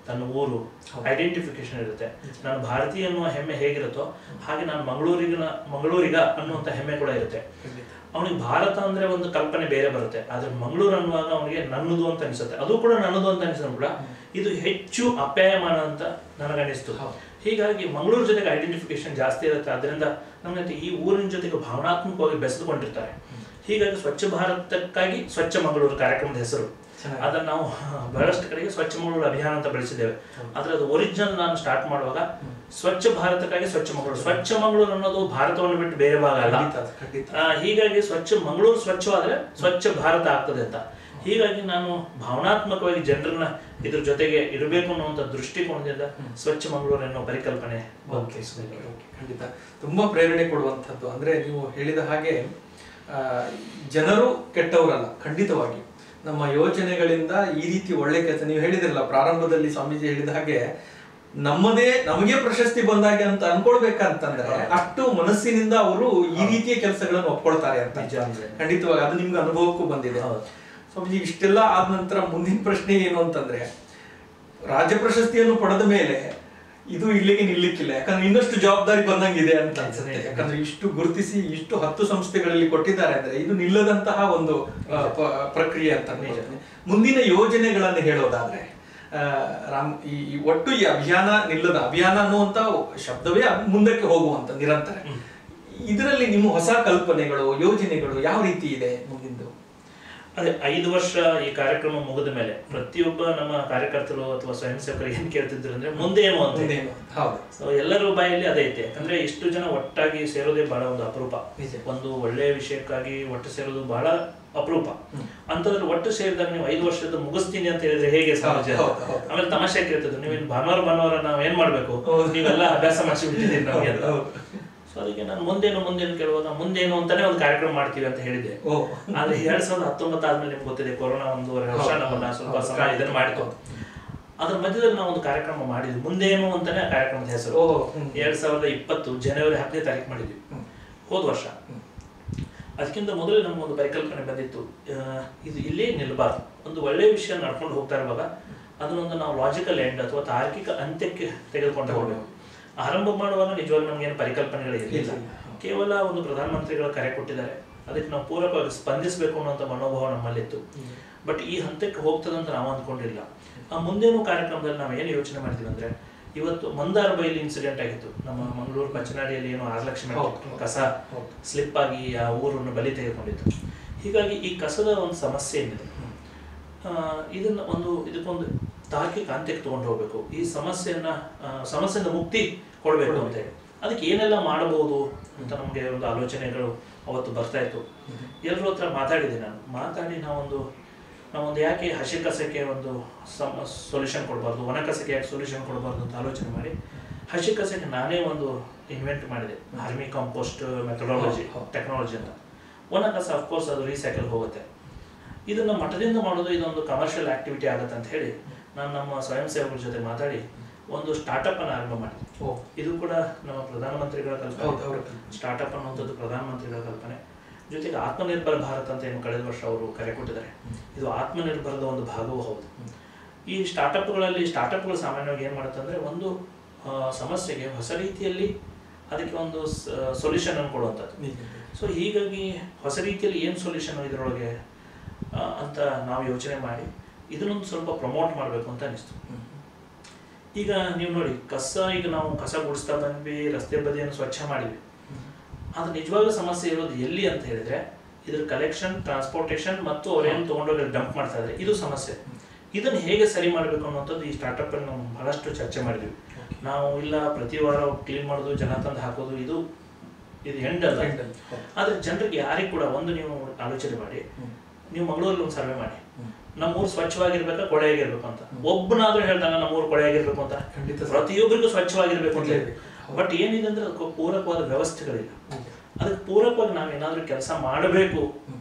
ತನ್ನ ಊರು ಐಡೆಂಟಿಫಿಕೇಶನ್ ಇರುತ್ತೆ ನಾನು ಭಾರತೀಯ ಅನ್ನುವ ಹೆಮ್ಮೆ ಹೇಗಿರುತ್ತೋ ಹಾಗೆ ನಾನು ಮಂಗಳೂರಿಗ ಮಂಗಳೂರಿಗ ಅನ್ನುವಂಥ ಹೆಮ್ಮೆ ಕೂಡ ಇರುತ್ತೆ ಅವನಿಗೆ ಭಾರತ ಅಂದ್ರೆ ಒಂದು ಕಲ್ಪನೆ ಬೇರೆ ಬರುತ್ತೆ ಆದ್ರೆ ಮಂಗಳೂರು ಅನ್ನುವಾಗ ಅವನಿಗೆ ನನ್ನದು ಅಂತ ಅನಿಸುತ್ತೆ ಅದು ಕೂಡ ನನ್ನದು ಅಂತ ಅನಿಸಿದ್ರು ಕೂಡ ಇದು ಹೆಚ್ಚು ಅಪ್ಯಾಯಮಾನ ಅಂತ ನನಗನ್ನಿಸ್ತು ಹೀಗಾಗಿ ಮಂಗಳೂರು ಜೊತೆಗೆ ಐಡೆಂಟಿಫಿಕೇಶನ್ ಜಾಸ್ತಿ ಇರುತ್ತೆ ಅದರಿಂದ ನಮಗೆ ಈ ಊರಿನ ಜೊತೆಗೆ ಭಾವನಾತ್ಮಕವಾಗಿ ಬೆಸೆದುಕೊಂಡಿರ್ತಾರೆ ಹೀಗಾಗಿ ಸ್ವಚ್ಛ ಭಾರತಕ್ಕಾಗಿ ಸ್ವಚ್ಛ ಮಂಗಳೂರು ಕಾರ್ಯಕ್ರಮದ ಹೆಸರು ಚೆನ್ನಾಗಿ. ಅದನ್ನ ನಾವು ಬಹಳಷ್ಟು ಕಡೆಗೆ ಸ್ವಚ್ಛ ಮಂಗಳೂರು ಅಭಿಯಾನ ಅಂತ ಬೆಳೆಸಿದ್ದೇವೆ ಆದ್ರೆ ಅದು ಒರಿಜಿನಲ್ ನಾನು ಸ್ಟಾರ್ಟ್ ಮಾಡುವಾಗ ಸ್ವಚ್ಛ ಭಾರತಕ್ಕಾಗಿ ಸ್ವಚ್ಛ ಮಂಗಳೂರು ಸ್ವಚ್ಛ ಮಂಗಳೂರು ಅನ್ನೋದು ಭಾರತವನ್ನು ಬಿಟ್ಟು ಬೇರೆ ಭಾಗ ಅಲ್ಲ ಖಂಡಿತ ಖಂಡಿತ ಆ, ಹೀಗಾಗಿ ಸ್ವಚ್ಛ ಮಂಗಳೂರು ಸ್ವಚ್ಛವಾದ್ರೆ ಸ್ವಚ್ಛ ಭಾರತ ಆಗ್ತದೆ ಅಂತ ಹೀಗಾಗಿ ನಾನು ಭಾವನಾತ್ಮಕವಾಗಿ ಜನರನ್ನ ಇದ್ರ ಜೊತೆಗೆ ಇರಬೇಕು ಅನ್ನುವಂಥ ದೃಷ್ಟಿಕೋನದಿಂದ ಸ್ವಚ್ಛ ಮಂಗಳೂರು ಅನ್ನೋ ಪರಿಕಲ್ಪನೆ ಓಕೆ ಖಂಡಿತ ತುಂಬಾ ಪ್ರೇರಣೆ ಕೊಡುವಂಥದ್ದು ಅಂದ್ರೆ ನೀವು ಹೇಳಿದ ಹಾಗೆ ಆ, ಜನರು ಕೆಟ್ಟವರಲ್ಲ ಖಂಡಿತವಾಗಿ ನಮ್ಮ ಯೋಚನೆಗಳಿಂದ ಈ ರೀತಿ ಒಳ್ಳೆ ಕೆಲಸ ನೀವು ಹೇಳಿದ್ರಲ್ಲ ಪ್ರಾರಂಭದಲ್ಲಿ ಸ್ವಾಮೀಜಿ ಹೇಳಿದ ಹಾಗೆ ನಮ್ಮದೇ ನಮಗೆ ಪ್ರಶಸ್ತಿ ಬಂದಾಗೆ ಅಂತ ಅನ್ಕೊಳ್ಬೇಕಂತಂದ್ರೆ ಅಷ್ಟು ಮನಸ್ಸಿನಿಂದ ಅವರು ಈ ರೀತಿಯ ಕೆಲಸಗಳನ್ನು ಒಪ್ಕೊಳ್ತಾರೆ ಅಂತ ನಿಜ, ನಿಜ. ಖಂಡಿತವಾಗಿ ಅದು ನಿಮ್ಗೆ ಅನುಭವಕ್ಕೂ ಬಂದಿದೆ ಹೌದು. ಸ್ವಾಮೀಜಿ ಇಷ್ಟೆಲ್ಲ ಆದ ನಂತರ ಮುಂದಿನ ಪ್ರಶ್ನೆ ಏನು ಅಂತಂದ್ರೆ ರಾಜ್ಯ ಪ್ರಶಸ್ತಿಯನ್ನು ಪಡೆದ ಮೇಲೆ ಇದು ಇಲ್ಲಿಗೆ ನಿಲ್ಲಿಕ್ಕಿಲ್ಲ ಯಾಕಂದ್ರೆ ಇನ್ನಷ್ಟು ಜವಾಬ್ದಾರಿ ಬಂದಂಗಿದೆ ಅಂತ ಅನ್ಸುತ್ತೆ ಯಾಕಂದ್ರೆ ಇಷ್ಟು ಗುರುತಿಸಿ ಇಷ್ಟು ಹತ್ತು ಸಂಸ್ಥೆಗಳಲ್ಲಿ ಕೊಟ್ಟಿದ್ದಾರೆ ಅಂದ್ರೆ ಇದು ನಿಲ್ಲದಂತಹ ಒಂದು ಆ, ಪ- ಪ್ರಕ್ರಿಯೆ ಅಂತ ಅನ್ಕೊಳ್ತೀನಿ. ಮುಂದಿನ ಯೋಜನೆಗಳನ್ನು ಹೇಳೋದಾದ್ರೆ ಆ, ರಾಮ್ ಈ ಈ ಒಟ್ಟು ಈ ಅಭಿಯಾನ ನಿಲ್ಲದ ಅಭಿಯಾನ ಅನ್ನುವಂತ ಶಬ್ದವೇ ಅದ್ ಮುಂದಕ್ಕೆ ಹೋಗುವಂತ ನಿರಂತರ ಇದರಲ್ಲಿ ನಿಮ್ಮ ಹೊಸ ಕಲ್ಪನೆಗಳು ಯೋಜನೆಗಳು ಯಾವ ರೀತಿ ಇದೆ ಮುಂದಿಂದು ಅದೇ ಐದು ವರ್ಷ ಈ ಕಾರ್ಯಕ್ರಮ ಮುಗಿದ ಮೇಲೆ ಪ್ರತಿಯೊಬ್ಬ ನಮ್ಮ ಕಾರ್ಯಕರ್ತರು ಅಥವಾ ಸ್ವಯಂ ಸೇವಕರು ಏನ್ ಕೇಳ್ತಿದ್ರು ಅಂದ್ರೆ ಮುಂದೆ ಏನು ಅಂತ ಮುಂದೇನು? ಹೌದು ಸೊ ಎಲ್ಲರ ಬಾಯಲ್ಲಿ ಅದೇ ಐತೆ ಯಾಕಂದ್ರೆ ಇಷ್ಟು ಜನ ಒಟ್ಟಾಗಿ ಸೇರೋದೇ ಬಹಳ ಒಂದು ಅಪರೂಪ ನಿಜ. ಒಂದು ಒಳ್ಳೆಯ ವಿಷಯಕ್ಕಾಗಿ ಒಟ್ಟು ಸೇರೋದು ಬಹಳ ಅಪರೂಪ ಅಂತಂದ್ರೆ ಒಟ್ಟು ಸೇರಿದಾಗ ನೀವು ಐದು ವರ್ಷದ ಮುಗಿಸ್ತೀನಿ ಅಂತ ಹೇಳಿದ್ರೆ ಹೇಗೆ ಸಮಾಜ ಹೌದು, ಹೌದು, ಹೌದು. ಆಮೇಲೆ ತಮಾಷೆ ಕೇಳ್ತಿದ್ರು ನೀವು ಭಾನುವಾರ ಭಾನುವಾರ ನಾವ್ ಏನ್ ಮಾಡ್ಬೇಕು ಹೌದು. ನೀವೆಲ್ಲ ಅಭ್ಯಾಸ ಮಾಡಿಸಿ ಬಿಟ್ಟಿದ್ದೀರಿ ನಮಗೆ ಅಂತ ಹೌದು. ಸೊ ಅದಕ್ಕೆ ನಾನು ಮುಂದೇನು ಮುಂದೇನು ಕೇಳುವಾಗ ಮುಂದೇನು ಅಂತಾನೆ ಒಂದು ಕಾರ್ಯಕ್ರಮ ಮಾಡ್ತೀವಿ ಅಂತ ಹೇಳಿದೆ ಓ ಆದ್ರೆ ಎರಡ್ ಸಾವಿರದ ಹತ್ತೊಂಬತ್ತು ಆದ್ಮೇಲೆ ನಿಮ್ಗೆ ಗೊತ್ತಿದೆ ಕೊರೋನಾ ಒಂದೂವರೆ ವರ್ಷ ಹೌದು, ನಮ್ಮನ್ನ ಸ್ವಲ್ಪ ಹೌದು. ಸಮಯ ಇದನ್ನ ಮಾಡಿತು ಅದ್ರ ಮಧ್ಯದಲ್ಲಿ ನಾವು ಒಂದು ಕಾರ್ಯಕ್ರಮ ಮಾಡಿದ್ವಿ ಮುಂದೇನು ಅಂತಾನೆ ಆ ಕಾರ್ಯಕ್ರಮದ ಹೆಸರು ಓ, ಹ್ಮ್. ಎರಡ್ ಸಾವಿರದ ಇಪ್ಪತ್ತು ಜನವರಿ ಹತ್ತನೇ ತಾರೀಕು ಮಾಡಿದ್ವಿ ಹ್ಮ್. ಹೋದ ವರ್ಷ ಅದಕ್ಕಿಂತ ಮೊದಲೇ ನಮಗೊಂದು ಪರಿಕಲ್ಪನೆ ಬಂದಿತ್ತು ಆ, ಇದು ಇಲ್ಲೇ ನಿಲ್ಬಾರ್ದು ಒಂದು ಒಳ್ಳೆಯ ವಿಷಯ ನಡ್ಕೊಂಡು ಹೋಗ್ತಾ ಇರುವಾಗ ಅದನ್ನೊಂದು ನಾವು ಲಾಜಿಕಲ್ ಎಂಡ್ ಅಥವಾ ತಾರ್ಕಿಕ ಅಂತ್ಯಕ್ಕೆ ತೆಗೆದುಕೊಂಡು ಹೋಗಬೇಕು ಆರಂಭ ಮಾಡುವಾಗ ನಿಜವಾಗ್ಲೂ ನಮ್ಗೇನು ಪರಿಕಲ್ಪನೆಗಳು ಇರಲಿಲ್ಲ ಇಲ್ಲ. ಕೇವಲ ಒಂದು ಪ್ರಧಾನಮಂತ್ರಿಗಳ ಕರೆ ಕೊಟ್ಟಿದ್ದಾರೆ ಅದಕ್ಕೆ ನಾವು ಪೂರಕವಾಗಿ ಸ್ಪಂದಿಸಬೇಕು ಅನ್ನುವಂಥ ಮನೋಭಾವ ನಮ್ಮಲ್ಲಿತ್ತು ಬಟ್ ಈ ಹಂತಕ್ಕೆ ಹೋಗ್ತದಂತ ನಾವು ಅಂದ್ಕೊಂಡಿಲ್ಲ ಆ ಮುಂದೇನು ಕಾರ್ಯಕ್ರಮದಲ್ಲಿ ನಾವು ಏನು ಯೋಚನೆ ಮಾಡಿದ್ವಿ ಅಂದ್ರೆ ಇವತ್ತು ಮಂದಾರ ಬೈಲಿ ಇನ್ಸಿಡೆಂಟ್ ಆಗಿತ್ತು ನಮ್ಮ ಮಂಗಳೂರು ಪಚ್ಚನಾಡಿಯಲ್ಲಿ ಏನೋ ಆರು ಲಕ್ಷ ಹೌದು, ಮೆಟ್ರಿಕ್ ಹೌದು. ಕಸ ಹೌದು. ಸ್ಲಿಪ್ ಆಗಿ ಆ ಊರನ್ನು ಬಲಿ ತೆಗೆದುಕೊಂಡಿತ್ತು ಹೀಗಾಗಿ ಈ ಕಸದ ಒಂದು ಸಮಸ್ಯೆ ಏನಿದೆ ಆ, ಇದನ್ನ ಒಂದು ಇದಕ್ಕೊಂದು ತಾರ್ಕಿಕ ಅಂತ್ಯಕ್ಕೆ ತಗೊಂಡು ಹೋಗ್ಬೇಕು ಈ ಸಮಸ್ಯೆಯನ್ನ ಆ, ಸಮಸ್ಯೆಯಿಂದ ಮುಕ್ತಿ ಕೊಡಬೇಕು ಅಂತ ಹೇಳಿ ಅದಕ್ಕೆ ಏನೆಲ್ಲ ಮಾಡಬಹುದು ಅಂತ ನಮಗೆ ಒಂದು ಆಲೋಚನೆಗಳು ಅವತ್ತು ಬರ್ತಾ ಇತ್ತು ಎಲ್ಲರ ಹತ್ರ ಮಾತಾಡಿದೆ ನಾನು ಮಾತಾಡಿ ನಾವೊಂದು ನಾವೊಂದು ಯಾಕೆ ಹಸಿ ಕಸಕ್ಕೆ ಒಂದು ಸಮ ಸೊಲ್ಯೂಷನ್ ಕೊಡಬಾರ್ದು ಒಣ ಕಸಕ್ಕೆ ಯಾಕೆ ಸೊಲ್ಯೂಷನ್ ಕೊಡಬಾರ್ದು ಅಂತ ಆಲೋಚನೆ ಮಾಡಿ ಹಸಿ ಕಸಕ್ಕೆ ನಾನೇ ಒಂದು ಇನ್ವೆಂಟ್ ಮಾಡಿದೆ ಹರ್ಮಿ ಕಾಂಪೋಸ್ಟ್ ಮೆಥಡಾಲಜಿ ಹೌದು, ಹೌದು. ಟೆಕ್ನಾಲಜಿ ಅಂತ ಒಣ ಕಸ ಅಫ್ಕೋರ್ಸ್ ಅದು ರೀಸೈಕಲ್ ಹೋಗುತ್ತೆ ಇದನ್ನ ಮಠದಿಂದ ಮಾಡೋದು ಇದೊಂದು ಕಮರ್ಷಿಯಲ್ ಆಕ್ಟಿವಿಟಿ ಆಗುತ್ತೆ ಅಂತ ಹೇಳಿ ನಾನು ನಮ್ಮ ಸ್ವಯಂ ಸೇವಕರ ಜೊತೆ ಮಾತಾಡಿ ಒಂದು ಸ್ಟಾರ್ಟಪ್ ಅನ್ನು ಆರಂಭ ಮಾಡಿದೆ ಓ ಇದು ಕೂಡ ನಮ್ಮ ಪ್ರಧಾನಮಂತ್ರಿಗಳ ಹೌದು, ಕಲ್ಪನೆ ಅವರ ಸ್ಟಾರ್ಟಪ್ ಅನ್ನುವಂಥದ್ದು ಪ್ರಧಾನಮಂತ್ರಿಗಳ ಕಲ್ಪನೆ ಜೊತೆಗೆ ಆತ್ಮನಿರ್ಭರ ಭಾರತ್ ಅಂತ ಏನು ಕಳೆದ ವರ್ಷ ಅವರು ಕರೆ ಕೊಟ್ಟಿದ್ದಾರೆ ಇದು ಆತ್ಮನಿರ್ಭರದ ಒಂದು ಭಾಗವೂ ಹೌದು ಈ ಸ್ಟಾರ್ಟಪ್ಗಳಲ್ಲಿ ಸ್ಟಾರ್ಟಪ್ಗಳು ಸಾಮಾನ್ಯವಾಗಿ ಏನು ಮಾಡುತ್ತೆ ಅಂದರೆ ಒಂದು ಆ, ಸಮಸ್ಯೆಗೆ ಹೊಸ ರೀತಿಯಲ್ಲಿ ಅದಕ್ಕೆ ಒಂದು ಸೊಲ್ಯೂಷನ್ ಅನ್ನು ಕೊಡುವಂಥದ್ದು ನಿಜ. ಸೊ ಹೀಗಾಗಿ ಹೊಸ ರೀತಿಯಲ್ಲಿ ಏನು ಸೊಲ್ಯೂಷನ್ ಇದರೊಳಗೆ ಆ, ಅಂತ ನಾವು ಯೋಚನೆ ಮಾಡಿ ಇದನ್ನೊಂದು ಸ್ವಲ್ಪ ಪ್ರಮೋಟ್ ಮಾಡಬೇಕು ಅಂತ ಅನಿಸ್ತು ಹ್ಮ್. ಈಗ ನೀವು ನೋಡಿ ಕಸ ಈಗ ನಾವು ಕಸ ಗುಡಿಸ್ತಾ ಬಂದ್ವಿ ರಸ್ತೆ ಬದಿಯನ್ನು ಸ್ವಚ್ಛ ಮಾಡಿದ್ವಿ ಅದು ನಿಜವಾಗ್ಲೂ ಸಮಸ್ಯೆ ಇರೋದು ಎಲ್ಲಿ ಅಂತ ಹೇಳಿದ್ರೆ ಇದ್ರ ಕಲೆಕ್ಷನ್ ಟ್ರಾನ್ಸ್ಪೋರ್ಟೇಷನ್ ಮತ್ತು ಅವ್ರೇನು ತಗೊಂಡೋಗಿ ಡಂಪ್ ಮಾಡ್ತಾ ಇದ್ದಾರೆ ಇದು ಸಮಸ್ಯೆ ಇದನ್ನು ಹೇಗೆ ಸರಿ ಮಾಡಬೇಕು ಅನ್ನುವಂಥದ್ದು ಈ ಸ್ಟಾರ್ಟಪ್ ಅನ್ನು ನಾವು ಬಹಳಷ್ಟು ಚರ್ಚೆ ಮಾಡಿದ್ವಿ ನಾವು ಇಲ್ಲ ಪ್ರತಿ ವಾರ ಕ್ಲೀನ್ ಮಾಡೋದು ಜನ ತಂದು ಹಾಕೋದು ಇದು ಇದು ಎಂಡ್ ಅಲ್ಲ End ಅಲ್ಲ. ಹೌದು. ಆದ್ರೆ ಜನರಿಗೆ ಯಾರಿಗೆ ಕೂಡ ಒಂದು ನೀವು ಆಲೋಚನೆ ಮಾಡಿ ಹ್ಮ್. ನೀವು ಮಂಗಳೂರಲ್ಲಿ ಒಂದು ಸರ್ವೆ ಮಾಡಿ ಹ್ಮ್. ನಮ್ಮೂರು ಸ್ವಚ್ಛವಾಗಿರ್ಬೇಕಾ ಕೊಳೆಯಾಗಿರ್ಬೇಕು ಅಂತ ಒಬ್ಬನಾದ್ರೂ ಹೇಳ್ತಾನ ನಮ್ಮೂರು ಕೊಳೆಯಾಗಿರ್ಬೇಕು ಅಂತ ಖಂಡಿತ ಸರ್. ಪ್ರತಿಯೊಬ್ಬರಿಗೂ ಸ್ವಚ್ಛವಾಗಿರ್ಬೇಕು ಅಂತ ಇರ್ಲೇಬೇಕು. ಹೌದು. ಬಟ್ ಏನಿದೆ ಅಂದ್ರೆ ಅದಕ್ಕೆ ಪೂರಕವಾದ ವ್ಯವಸ್ಥೆಗಳಿಲ್ಲ ನಿಜ. ಅದಕ್ಕೆ ಪೂರಕವಾಗಿ ನಾವೇನಾದ್ರೂ ಕೆಲಸ ಮಾಡಬೇಕು ಹ್ಮ್.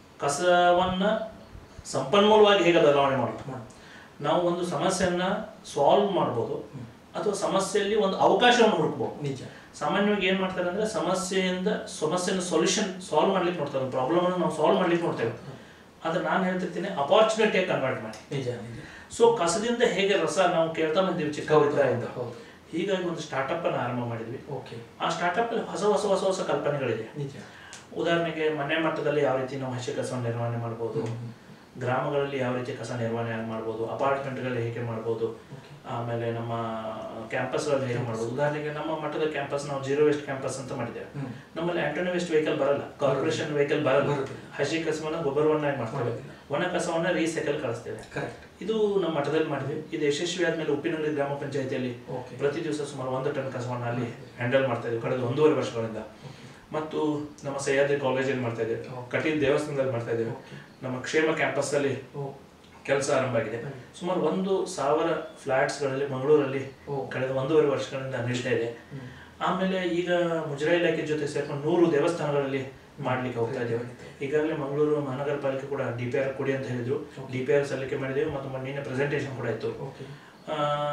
ಕಸವನ್ನ ಸಂಪನ್ಮೂಲವಾಗಿ ಹೇಗೆ ಬದಲಾವಣೆ ಮಾಡೋದು ಮಾಡು. ನಾವು ಒಂದು ಸಮಸ್ಯೆಯನ್ನ ಸಾಲ್ವ್ ಮಾಡ್ಬೋದು ಹ್ಮ್. ಅಥವಾ ಸಮಸ್ಯೆಯಲ್ಲಿ ಒಂದು ಅವಕಾಶವನ್ನು ಹುಡುಕ್ಬೋದು ನಿಜ ಸಾಮಾನ್ಯವಾಗಿ ಏನ್ ಮಾಡ್ತಾರೆ ಅಂದ್ರೆ ಸಮಸ್ಯೆಯಿಂದ ಸಮಸ್ಯೆನ ಸೊಲ್ಯೂಷನ್ ಸಾಲ್ವ್ ಮಾಡ್ಲಿಕ್ಕೆ ನೋಡ್ತಾರೆ ಪ್ರಾಬ್ಲಮ್ ಅನ್ನು ನಾವು ಸಾಲ್ವ್ ಮಾಡ್ಲಿಕ್ಕೆ ನೋಡ್ತೇವೆ ಆದ್ರೆ ನಾನು ಹೇಳ್ತಿರ್ತೀನಿ ಅಪಾರ್ಚುನಿಟಿಯಾಗಿ ಕನ್ವರ್ಟ್ ಮಾಡಿ ನಿಜ ನಿಜ ಸೊ ಕಸದಿಂದ ಹೇಗೆ ರಸ ನಾವು ಕೇಳ್ತಾ ಬಂದೀವಿ ಚಿಕ್ಕ ಹೌದು, ವಯಸ್ಸಿನಿಂದ. ಹೌದು. ಹೀಗಾಗಿ ಒಂದು ಸ್ಟಾರ್ಟಪ್ ಅನ್ನು ಆರಂಭ ಮಾಡಿದ್ವಿ ಓಕೆ ಆ ಸ್ಟಾರ್ಟಪ್ ಅಲ್ಲಿ ಹೊಸ ಹೊಸ ಹೊಸ ಹೊಸ ಕಲ್ಪನೆಗಳಿದೆ ನಿಜ ಉದಾಹರಣೆಗೆ ಮನೆ ಮಟ್ಟದಲ್ಲಿ ಯಾವ ರೀತಿ ನಾವು ಹಸಿ ಕಸ ನಿರ್ವಹಣೆ ಮಾಡ್ಬೋದು ಗ್ರಾಮಗಳಲ್ಲಿ ಯಾವ ರೀತಿ ಕಸ ನಿರ್ವಹಣೆ ಮಾಡ್ಬೋದು ಅಪಾರ್ಟ್ಮೆಂಟ್ಗಳಲ್ಲಿ ಹೇಗೆ ಮಾಡ್ಬೋದು ಆಮೇಲೆ ನಮ್ಮ ಕ್ಯಾಂಪಸ್ಗಳಲ್ಲಿ ಹೇಗೆ ಮಾಡ್ಬೋದು ಉದಾಹರಣೆಗೆ ನಮ್ಮ ಮಟ್ಟದ ಕ್ಯಾಂಪಸ್ ನಾವು ಜೀರೋ ವೇಸ್ಟ್ ಕ್ಯಾಂಪಸ್ ಅಂತ ಮಾಡಿದ್ದೇವೆ ಹ್ಮ್. ನಮ್ಮಲ್ಲಿ ಆಂಟೋನಿ ವೇಸ್ಟ್ ವೆಹಿಕಲ್ ಬರಲ್ಲ ಕಾರ್ಪೊರೇಷನ್ ವೆಹಿಕಲ್ ಬರಲ್ಲ ಬರೋದಿಲ್ಲ. ಹಸಿ ಕಸವನ್ನ ಗೊಬ್ಬರವನ್ನಾಗಿ ಮಾಡ್ತೇವೆ ಬರೋದಿಲ್ಲ. ಒಣ ಕಸವನ್ನ ರೀಸೈಕಲ್ ಕಳಿಸ್ತೇವೆ ಕರೆಕ್ಟ್ ಇದು ನಮ್ಮ ಮಠದಲ್ಲಿ ಮಾಡಿದ್ವಿ ಇದು ಯಶಸ್ವಿ ಆದ್ಮೇಲೆ ಉಪ್ಪಿನಂಗಡಿ ಗ್ರಾಮ ಪಂಚಾಯತಿಯಲ್ಲಿ ಓಕೆ ಪ್ರತಿ ದಿವಸ ಸುಮಾರು ಒಂದು ಟನ್ ಕಸವನ್ನ ಅಲ್ಲಿ ಹ್ಯಾಂಡಲ್ ಮಾಡ್ತಾ ಇದ್ವಿ ಕಳೆದ ಒಂದೂವರೆ ವರ್ಷಗಳಿಂದ ಮತ್ತು ನಮ್ಮ ಸಹ್ಯಾದ್ರಿ ಕಾಲೇಜಲ್ಲಿ ಮಾಡ್ತಾ ಇದ್ದೇವೆ ಕಟೀಲ್ ದೇವಸ್ಥಾನದಲ್ಲಿ ಮಾಡ್ತಾ ಇದ್ದೇವೆ ನಮ್ಮ ಕ್ಷೇಮ ಕ್ಯಾಂಪಸ್ ಅಲ್ಲಿ ಓ ಕೆಲಸ ಆರಂಭ ಆಗಿದೆ ಸುಮಾರು ಒಂದು ಸಾವಿರ ಫ್ಲಾಟ್ಸ್ ಗಳಲ್ಲಿ ಮಂಗಳೂರಲ್ಲಿ ಓ. ಕಳೆದ ಒಂದೂವರೆ ವರ್ಷಗಳಿಂದ ನಡೀತಾ ಇದೆ ಆಮೇಲೆ ಈಗ ಮುಜರಾಯಿ ಇಲಾಖೆ ಜೊತೆ ಸೇರ್ಕೊಂಡು ನೂರು ದೇವಸ್ಥಾನಗಳಲ್ಲಿ ಮಾಡ್ಲಿಕ್ಕೆ ಹೋಗ್ತಾ ಇದ್ದೇವೆ ಈಗಾಗಲೇ ಮಂಗಳೂರು ಮಹಾನಗರ ಪಾಲಿಕೆ ಕೂಡ ಡಿ ಪಿ ಆರ್ ಕೊಡಿ ಅಂತ ಹೇಳಿದ್ರು ಡಿ ಪಿ ಆರ್ ಸಲ್ಲಿಕೆ ಮಾಡಿದ್ದೇವೆ ಮತ್ತು ನಿನ್ನೆ ಪ್ರೆಸೆಂಟೇಷನ್ ಕೂಡ ಇತ್ತು ಓಕೆ ಆ,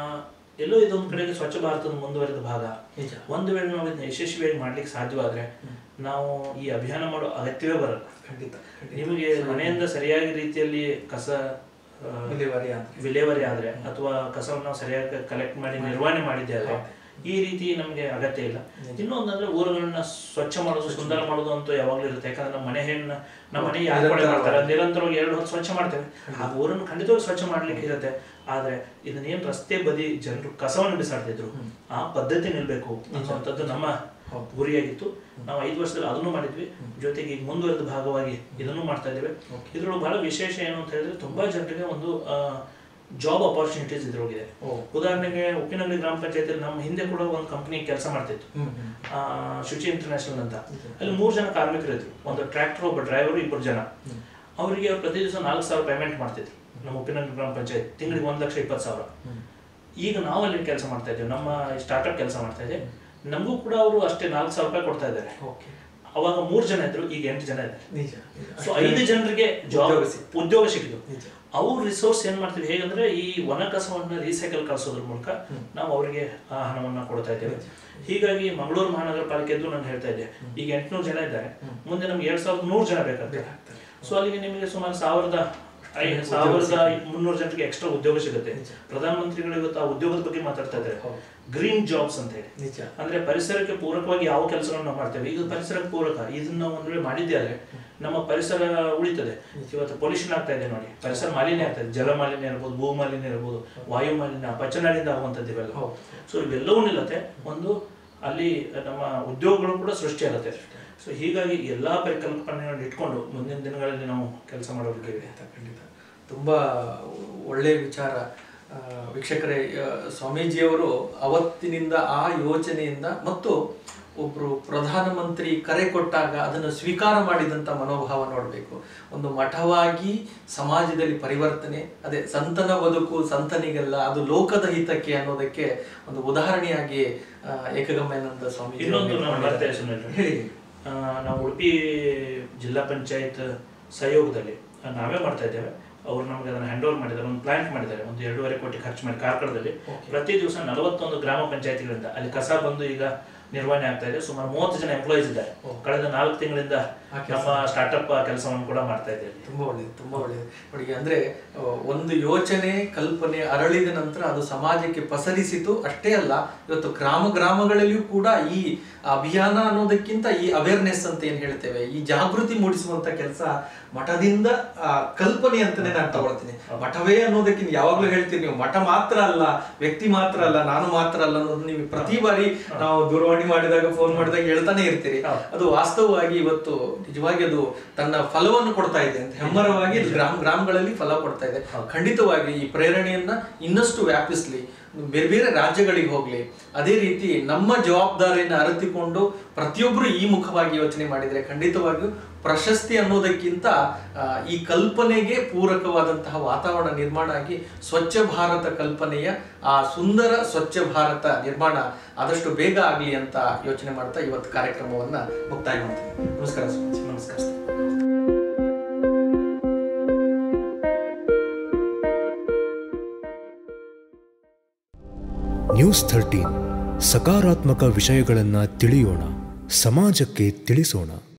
ಎಲ್ಲೋ ಇದೊಂದು ಕಡೆಗೆ ಸ್ವಚ್ಛ ಭಾರತದ ಮುಂದುವರೆದ ಭಾಗ ನಿಜ ಒಂದು ವೇಳೆ ನಾವು ಇದನ್ನ ಯಶಸ್ವಿಯಾಗಿ ಮಾಡ್ಲಿಕ್ಕೆ ಸಾಧ್ಯವಾದ್ರೆ ನಾವು ಈ ಅಭಿಯಾನ ಮಾಡೋ ಅಗತ್ಯವೇ ಬರಲ್ಲ ಖಂಡಿತ ಖಂಡಿತ. ನಿಮಗೆ ಮನೆಯಿಂದ ಸರಿಯಾಗಿ ರೀತಿಯಲ್ಲಿ ಕಸ ಆ, ವಿಲೇವಾರಿ ಅಂತ ವಿಲೇವಾರಿ ಆದ್ರೆ ಅಥವಾ ಕಸವನ್ನು ನಾವು ಸರಿಯಾಗಿ ಕಲೆಕ್ಟ್ ಮಾಡಿ ನಿರ್ವಹಣೆ ಮಾಡಿದ್ದೆ ಆದ್ರೆ ಈ ರೀತಿ ನಮಗೆ ಅಗತ್ಯ ಇಲ್ಲ ಇನ್ನೊಂದಂದ್ರೆ ಊರುಗಳನ್ನ ಸ್ವಚ್ಛ ಮಾಡೋದು ಸುಂದರ ಮಾಡೋದು ಅಂತ ಯಾವಾಗ್ಲೂ ಇರುತ್ತೆ ಯಾಕಂದ್ರೆ ನಮ್ಮ ಮನೆ ಹೆಣ್ಣು ನಮ್ಮ ಮನೆ ಯಾರು ಕೂಡ ಮಾಡ್ತಾರೆ ನಿರಂತರವಾಗಿ ಎರಡು ಹೊತ್ತು ಸ್ವಚ್ಛ ಮಾಡ್ತೇವೆ ಆ ಊರನ್ನು ಖಂಡಿತವಾಗಿ ಸ್ವಚ್ಛ ಮಾಡ್ಲಿಕ್ಕೆ ಇರುತ್ತೆ ಆದ್ರೆ ಇದನ್ನೇನ್ ರಸ್ತೆ ಬದಿ ಜನರು ಕಸವನ್ನು ಬಿಸಾಡ್ತಿದ್ರು ಆ ಪದ್ಧತಿ ನಿಲ್ಬೇಕು ಅನ್ನುವಂಥದ್ದು ನಮ್ಮ ಗುರಿಯಾಗಿತ್ತು ನಾವು ಐದು ವರ್ಷದಲ್ಲಿ ಅದನ್ನು ಮಾಡಿದ್ವಿ ಜೊತೆಗೆ ಈಗ ಮುಂದುವರೆದ ಭಾಗವಾಗಿ ಇದನ್ನು ಮಾಡ್ತಾ ಇದ್ದೇವೆ ಇದ್ರೊಳಗೆ ಬಹಳ ವಿಶೇಷ ಏನು ಅಂತ ಹೇಳಿದ್ರೆ ತುಂಬಾ ಜನರಿಗೆ ಒಂದು ಜಾಬ್ ಅಪಾರ್ಚುನಿಟೀಸ್ ಇದ್ರೊಳಗಿದೆ ಓ. ಉದಾಹರಣೆಗೆ ಉಪ್ಪಿನಂಗಡಿ ಗ್ರಾಮ ಪಂಚಾಯತಿಯಲ್ಲಿ ನಮ್ಮ ಹಿಂದೆ ಕೂಡ ಒಂದು ಕಂಪನಿ ಕೆಲಸ ಮಾಡ್ತಿತ್ತು ಹ್ಮ್ ಹ್ಮ್ ಆ, ಶುಚಿ ಇಂಟರ್ನ್ಯಾಷನಲ್ ಅಂತ ಅಲ್ಲಿ ಮೂರು ಜನ ಕಾರ್ಮಿಕರು ಇದ್ರು ಒಂದು ಟ್ರ್ಯಾಕ್ಟರ್ ಒಬ್ಬ ಡ್ರೈವರು ಇಬ್ಬರು ಜನ ಅವರಿಗೆ ಅವ್ರು ಪ್ರತಿ ದಿವಸ ನಾಲ್ಕು ಸಾವಿರ ಪೇಮೆಂಟ್ ಮಾಡ್ತಿದ್ರು ನಮ್ಮ ಉಪ್ಪಿನಂಗಡಿ ಗ್ರಾಮ ಪಂಚಾಯತ್ ತಿಂಗಳಿಗೆ ಒಂದು ಲಕ್ಷ ಇಪ್ಪತ್ತು ಸಾವಿರ ಈಗ ನಾವು ಅಲ್ಲಿ ಕೆಲಸ ಮಾಡ್ತಾ ಇದ್ದೇವೆ ನಮ್ಮ ಸ್ಟಾರ್ಟ್ಅಪ್ ಕೆಲಸ ಮಾಡ್ತಾ ಇದ್ದೇವೆ ನಮಗೂ ಕೂಡ ಅವರು ಅಷ್ಟೇ ನಾಲ್ಕು ಸಾವಿರ ರೂಪಾಯಿ ಕೊಡ್ತಾ ಇದ್ದಾರೆ ಓಕೆ ಅವಾಗ ಮೂರು ಜನ ಇದ್ರು ಈಗ ಎಂಟು ಜನ ಇದ್ದಾರೆ ನಿಜ ನಿಜ. ಸೊ ಐದು ಜನರಿಗೆ ಜಾಬ್ ಉದ್ಯೋಗ ಸಿಕ್ತು. ಉದ್ಯೋಗ ಸಿಕ್ಕಿತು ನಿಜ. ಅವ್ರ ರಿಸೋರ್ಸ್ ಏನ್ ಮಾಡ್ತೀವಿ ಹೇಗಂದ್ರೆ ಈ ಒಣ ಕಸವನ್ನ ರೀಸೈಕಲ್ ಕಳಿಸೋದ್ರ ಮೂಲಕ ನಾವು ಅವರಿಗೆ ಆ ಹಣವನ್ನ ಕೊಡ್ತಾ ಇದ್ದೇವೆ ಹೀಗಾಗಿ ಮಂಗಳೂರು ಮಹಾನಗರ ಪಾಲಿಕೆದ್ದು ನಾನು ಹೇಳ್ತಾ ಇದ್ದೆ ಈಗ ಎಂಟುನೂರು ಜನ ಇದ್ದಾರೆ ಮುಂದೆ ನಮ್ಗೆ ಎರಡ್ ಸಾವಿರದ ನೂರು ಜನ ಬೇಕಾಗ್ತದೆ ಬೇಕಾಗ್ತದೆ. ಸೊ ಅಲ್ಲಿಗೆ ನಿಮಗೆ ಸುಮಾರು ಸಾವಿರದ ಐ ಸಾವಿರದ ಮುನ್ನೂರು ಜನರಿಗೆ ಎಕ್ಸ್ಟ್ರಾ ಉದ್ಯೋಗ ಸಿಗುತ್ತೆ ಪ್ರಧಾನಮಂತ್ರಿಗಳು ಇವತ್ತು ಆ ಉದ್ಯೋಗದ ಬಗ್ಗೆ ಮಾತಾಡ್ತಾ ಇದ್ದಾರೆ ಹೌದು. ಗ್ರೀನ್ ಜಾಬ್ಸ್ ಅಂತ ಹೇಳಿ ನಿಜ ಅಂದ್ರೆ ಪರಿಸರಕ್ಕೆ ಪೂರಕವಾಗಿ ಯಾವ ಕೆಲಸಗಳನ್ನು ನಾವು ಮಾಡ್ತೇವೆ ಇದು ಪರಿಸರಕ್ಕೆ ಪೂರಕ ಇದನ್ನ ನಾವು ಒಂದ್ ವೇಳೆ ಮಾಡಿದ್ದೆ ಆದ್ರೆ ನಮ್ಮ ಪರಿಸರ ಉಳಿತದೆ ಇವತ್ತು ಪೊಲ್ಯೂಷನ್ ಆಗ್ತಾ ಇದೆ ನೋಡಿ ಪರಿಸರ ಮಾಲಿನ್ಯ ಆಗ್ತಾ ಇದೆ ಜಲ ಮಾಲಿನ್ಯ ಇರ್ಬೋದು ಭೂ ಮಾಲಿನ್ಯ ಇರ್ಬೋದು ವಾಯು ಮಾಲಿನ್ಯ ಪಚನಾಡಿಂದ ಆಗುವಂಥದ್ದು ಇವೆಲ್ಲ ಹೌದು. ಸೊ ಇವೆಲ್ಲವೂ ನಿಲ್ಲತ್ತೆ ಒಂದು ಅಲ್ಲಿ ನಮ್ಮ ಉದ್ಯೋಗಗಳು ಕೂಡ ಸೃಷ್ಟಿಯಾಗುತ್ತೆ ಸೊ ಹೀಗಾಗಿ ಎಲ್ಲಾ ಪರಿಕಲ್ಪನೆಗಳನ್ನು ಇಟ್ಕೊಂಡು ಮುಂದಿನ ದಿನಗಳಲ್ಲಿ ನಾವು ಕೆಲಸ ಮಾಡೋದಕ್ಕೆ ಖಂಡಿತ ಖಂಡಿತ ತುಂಬಾ ಒಳ್ಳೆಯ ವಿಚಾರ ಆ, ವೀಕ್ಷಕರೇ ಆ, ಸ್ವಾಮೀಜಿಯವರು ಅವತ್ತಿನಿಂದ ಆ ಯೋಚನೆಯಿಂದ ಮತ್ತು ಒಬ್ರು ಪ್ರಧಾನಮಂತ್ರಿ ಕರೆ ಕೊಟ್ಟಾಗ ಅದನ್ನು ಸ್ವೀಕಾರ ಮಾಡಿದಂಥ ಮನೋಭಾವ ನೋಡಬೇಕು ಒಂದು ಮಠವಾಗಿ ಸಮಾಜದಲ್ಲಿ ಪರಿವರ್ತನೆ ಅದೇ ಸಂತನ ಬದುಕು ಸಂತನಿಗೆಲ್ಲ ಅದು ಲೋಕದ ಹಿತಕ್ಕೆ ಅನ್ನೋದಕ್ಕೆ ಒಂದು ಉದಾಹರಣೆಯಾಗಿ ಆ, ಏಕಗಮ್ಯಾನಂದ ಸ್ವಾಮೀಜಿ ಇನ್ನೊಂದು ನಾನು ಬರ್ತೇನೆ ಸುನಿಲ್ ಹೇಳಿ ಆ, ನಾವು ಉಡುಪಿ ಜಿಲ್ಲಾ ಪಂಚಾಯತ್ ಸಹಯೋಗದಲ್ಲಿ ಆ, ನಾವೇ ಮಾಡ್ತಾ ಇದ್ದೇವೆ ಅವ್ರು ನಮಗೆ ಅದನ್ನ ಹ್ಯಾಂಡ್ ಓವರ್ ಮಾಡಿದ್ದಾರೆ ಒಂದು ಪ್ಲಾಂಟ್ ಮಾಡಿದ್ದಾರೆ ಒಂದು ಎರಡೂವರೆ ಕೋಟಿ ಖರ್ಚು ಮಾಡಿ ಕಾರ್ಕಳದಲ್ಲಿ ಪ್ರತಿ ದಿವಸ ನಲವತ್ತೊಂದು ಗ್ರಾಮ ಪಂಚಾಯತಿಗಳಿಂದ ಅಲ್ಲಿ ಕಸ ಬಂದು ಈಗ ನಿರ್ವಹಣೆ ಆಗ್ತಾ ಇದೆ ಸುಮಾರು ಮೂವತ್ತು ಜನ ಎಂಪ್ಲಾಯೀಸ್ ಇದ್ದಾರೆ ಕಳೆದ ನಾಲ್ಕು ತಿಂಗಳಿಂದ ಆ ನಮ್ಮ ಸ್ಟಾರ್ಟ್ಅಪ್ ಕೆಲಸವನ್ನು ಕೂಡ ಮಾಡ್ತಾ ಇದ್ದೇವೆ ತುಂಬಾ ಒಳ್ಳೆಯದು ತುಂಬಾ ಒಳ್ಳೆಯದು ನೋಡಿ ಅಂದ್ರೆ ಆ, ಒಂದು ಯೋಚನೆ ಕಲ್ಪನೆ ಅರಳಿದ ನಂತರ ಅದು ಸಮಾಜಕ್ಕೆ ಪಸರಿಸಿತು ಅಷ್ಟೇ ಅಲ್ಲ ಇವತ್ತು ಗ್ರಾಮ ಗ್ರಾಮಗಳಲ್ಲಿಯೂ ಕೂಡ ಈ ಅಭಿಯಾನ ಅನ್ನೋದಕ್ಕಿಂತ ಈ ಅವೇರ್ನೆಸ್ ಅಂತ ಏನ್ ಹೇಳ್ತೇವೆ ಈ ಜಾಗೃತಿ ಮೂಡಿಸುವಂತ ಕೆಲಸ ಮಠದಿಂದ ಆ, ಕಲ್ಪನೆ ಅಂತಾನೆ ನಾನು ತಗೊಳ್ತೀನಿ ಮಠವೇ ಅನ್ನೋದಕ್ಕಿಂತ ಯಾವಾಗ್ಲೂ ಹೇಳ್ತೀವಿ ನೀವು ಮಠ ಮಾತ್ರ ಅಲ್ಲ ವ್ಯಕ್ತಿ ಮಾತ್ರ ಅಲ್ಲ ನಾನು ಮಾತ್ರ ಅಲ್ಲ ಅನ್ನೋದು ನೀವು ಪ್ರತಿ ಬಾರಿ ನಾವು ದೂರವಾಣಿ ಮಾಡಿದಾಗ ಫೋನ್ ಮಾಡಿದಾಗ ಹೇಳ್ತಾನೆ ಇರ್ತೀರಿ ಅದು ವಾಸ್ತವವಾಗಿ ಇವತ್ತು ನಿಜವಾಗಿ ಅದು ತನ್ನ ಫಲವನ್ನು ಕೊಡ್ತಾ ಇದೆ ಅಂತ ಹೆಮ್ಮರವಾಗಿ ಇದು ಗ್ರಾಮ ಗ್ರಾಮಗಳಲ್ಲಿ ಫಲ ಕೊಡ್ತಾ ಇದೆ ಖಂಡಿತವಾಗಿ ಈ ಪ್ರೇರಣೆಯನ್ನ ಇನ್ನಷ್ಟು ವ್ಯಾಪಿಸ್ಲಿ ಬೇರೆ ಬೇರೆ ರಾಜ್ಯಗಳಿಗೆ ಹೋಗ್ಲಿ ಅದೇ ರೀತಿ ನಮ್ಮ ಜವಾಬ್ದಾರಿಯನ್ನು ಅರಿತುಕೊಂಡು ಪ್ರತಿಯೊಬ್ಬರು ಈ ಮುಖವಾಗಿ ಯೋಚನೆ ಮಾಡಿದ್ರೆ ಖಂಡಿತವಾಗಿಯೂ ಪ್ರಶಸ್ತಿ ಅನ್ನೋದಕ್ಕಿಂತ ಆ, ಈ ಕಲ್ಪನೆಗೆ ಪೂರಕವಾದಂತಹ ವಾತಾವರಣ ನಿರ್ಮಾಣ ಆಗಿ ಸ್ವಚ್ಛ ಭಾರತ ಕಲ್ಪನೆಯ ಆ ಸುಂದರ ಸ್ವಚ್ಛ ಭಾರತ ನಿರ್ಮಾಣ ಆದಷ್ಟು ಬೇಗ ಆಗಲಿ ಅಂತ ಯೋಚನೆ ಮಾಡ್ತಾ ಇವತ್ತು ಕಾರ್ಯಕ್ರಮವನ್ನ ಮುಕ್ತಾಯ ಮಾಡ್ತೀನಿ ನಮಸ್ಕಾರ ಸ್ವಾಮೀಜಿ ನಮಸ್ಕಾರ ನ್ಯೂಸ್ ಥರ್ಟೀನ್ ಸಕಾರಾತ್ಮಕ ವಿಷಯಗಳನ್ನು ತಿಳಿಯೋಣ ಸಮಾಜಕ್ಕೆ ತಿಳಿಸೋಣ